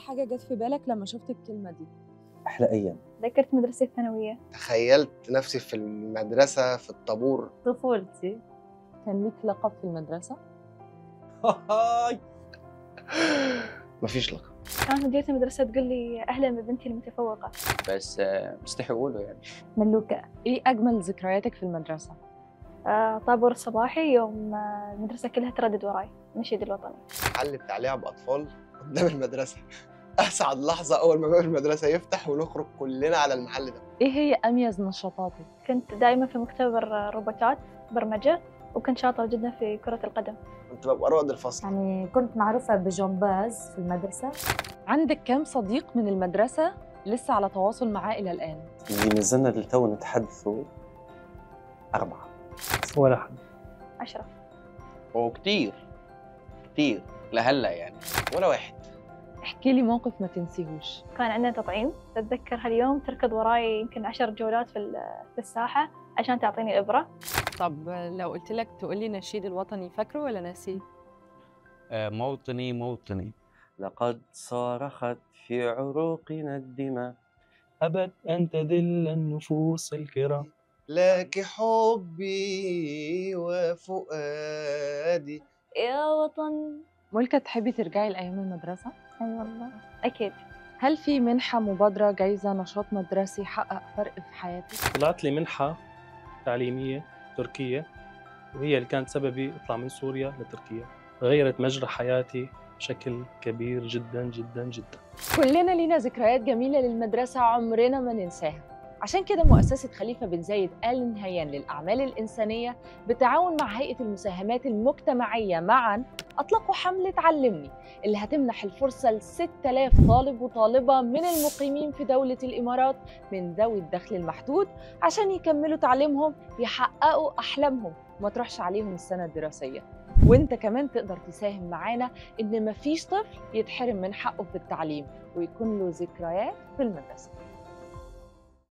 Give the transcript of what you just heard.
حاجة جت في بالك لما شفت الكلمة دي؟ أحلى أيام ذكرت مدرستي الثانوية تخيلت نفسي في المدرسة في الطابور طفولتي كان ليك لقب في المدرسة؟ مفيش لقب كانت مديرة المدرسة تقول لي أهلا ببنتي المتفوقة بس آه، مستحي اقوله يعني ملوكة إيه أجمل ذكرياتك في المدرسة؟ آه، طابور الصباحي يوم آه، المدرسة كلها تردد وراي النشيد الوطني محل بتاع لعب أطفال قدام المدرسة أسعد لحظة أول ما باب المدرسة يفتح ونخرج كلنا على المحل ده إيه هي أميز نشاطاتك؟ كنت دائما في مختبر آه، روبوتات برمجة وكنت شاطرة جدا في كرة القدم كنت ببقى رائد الفصل يعني كنت معروفة بجمباز في المدرسة عندك كام صديق من المدرسة لسه على تواصل معاه إلى الآن؟ اللي نزلنا للتو نتحدثوا أربعة ولا حد عشرة وكتير كتير لهلا يعني ولا واحد احكي لي موقف ما تنسيهوش كان عندنا تطعيم أتذكر هاليوم تركض وراي يمكن عشر جولات في ال- في الساحة عشان تعطيني إبرة طب لو قلت لك تقولي نشيد الوطني فاكره ولا ناسيه؟ آه، موطني موطني لقد صارخت في عروقنا الدماء أبد أن تذل النفوس الكرام لك حبي وفؤادي يا وطن ملكة تحبي ترجعي لأيام المدرسة؟ أي والله أكيد هل في منحة مبادرة جايزة نشاط مدرسي حقق فرق في حياتك؟ طلعت لي منحة تعليمية تركية وهي اللي كانت سببي اطلع من سوريا لتركيا غيرت مجرى حياتي بشكل كبير جدا جدا جدا كلنا لينا ذكريات جميلة للمدرسة عمرنا ما ننساها عشان كده مؤسسة خليفة بن زايد آل نهيان للأعمال الإنسانية بالتعاون مع هيئة المساهمات المجتمعية معا أطلقوا حملة علمني اللي هتمنح الفرصة ل 6000 طالب وطالبة من المقيمين في دولة الإمارات من ذوي الدخل المحدود عشان يكملوا تعليمهم يحققوا أحلامهم وما تروحش عليهم السنة الدراسية وانت كمان تقدر تساهم معانا ان مفيش طفل يتحرم من حقه في التعليم ويكون له ذكريات في المدرسة